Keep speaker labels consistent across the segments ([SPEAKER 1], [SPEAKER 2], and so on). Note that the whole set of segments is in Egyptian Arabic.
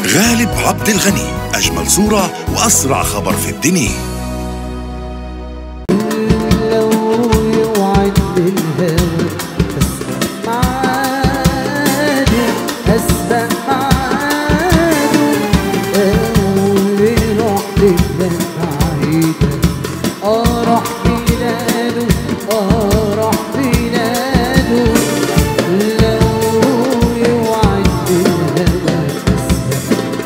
[SPEAKER 1] غالب عبد الغني أجمل صورة وأسرع خبر في الدنيا
[SPEAKER 2] لو يوعد بالهوى أسبق معاده أسبق معاده أول رحت بلاد بعيدة آه راح بلاده آه راح بلاده لو يوعد بالهوى أسبق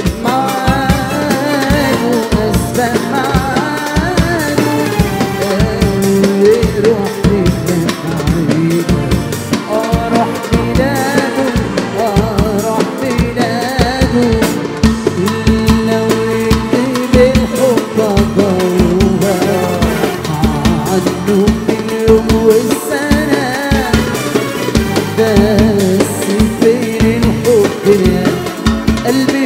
[SPEAKER 2] معاده أسبق معاده روح بلاد بعيدة آه راح بلاده آه راح بلاده لو يكتب الحب ضوها عنه اليوم والسنة بس فين الحب يا قلبي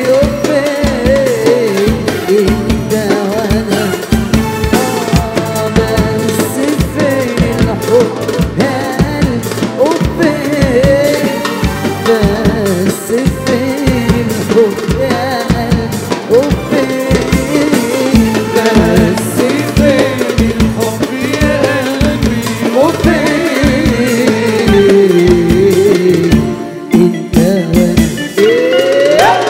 [SPEAKER 2] وفين انت وانا آه بس فين الحب يا قلبي وفين بس فين الحب يا قلبي وفين بس فين الحب يا قلبي وفين انت وانا إيه؟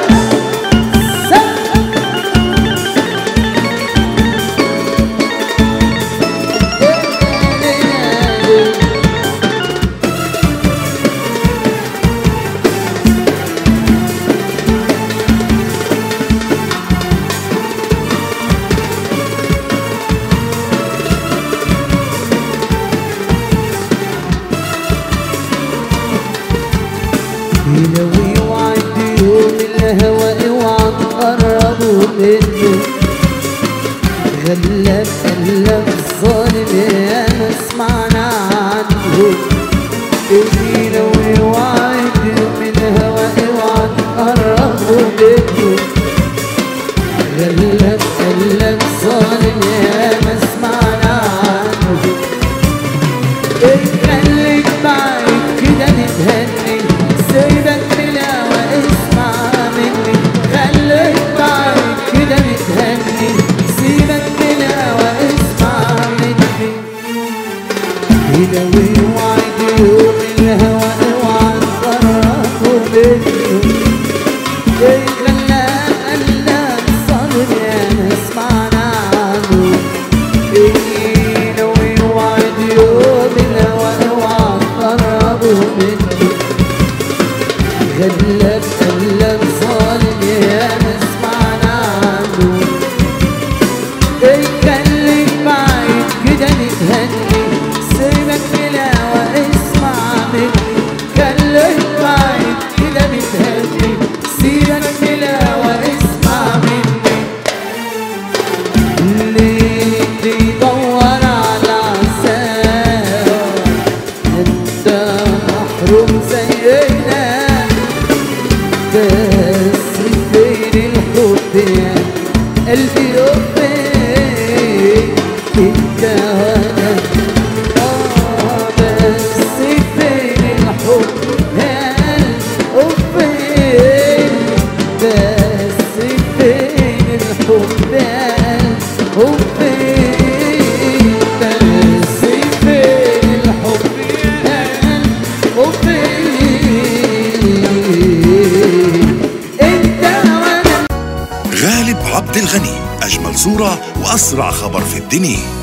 [SPEAKER 2] لو يوعد يوم الهوى اوعى تقربوا منه غلب قلب الظالم يا ما سمعنا عنه إني لو يوعد يوم الهوى اوعى تقربوا منه غلب قلب الظالم يا ما سمعنا عنه خليك بعيد كده نتهني سيبك بلا اسمع مني خليك بعيد كده نتهني سيبك بلا اسمع مني كده ويوعد يوم الهوى اوعى تقربوا منه خلى قلب صلب يا ناس معنا عنه إيه لو يوعد يوم الهوى اوعى تقربوا منه غلب قلب ظالم يا ناس معنا عنه اتكلم بعيد كده نتهني سيبك بلا واسمع مني اتكلم بعيد كده نتهني سيبك بلا واسمع مني اللي بيدور على عذاب انت محروم زينا بس فين الحب يا قلبي وفين انت وانا اه بس فين الحب يا قلبي وفين بس فين الحب يا قلبي وفين بس فين الحب يا قلبي وفين انت وانا
[SPEAKER 1] غالب عبد الغني أجمل صورة وأسرع خبر في الدنيا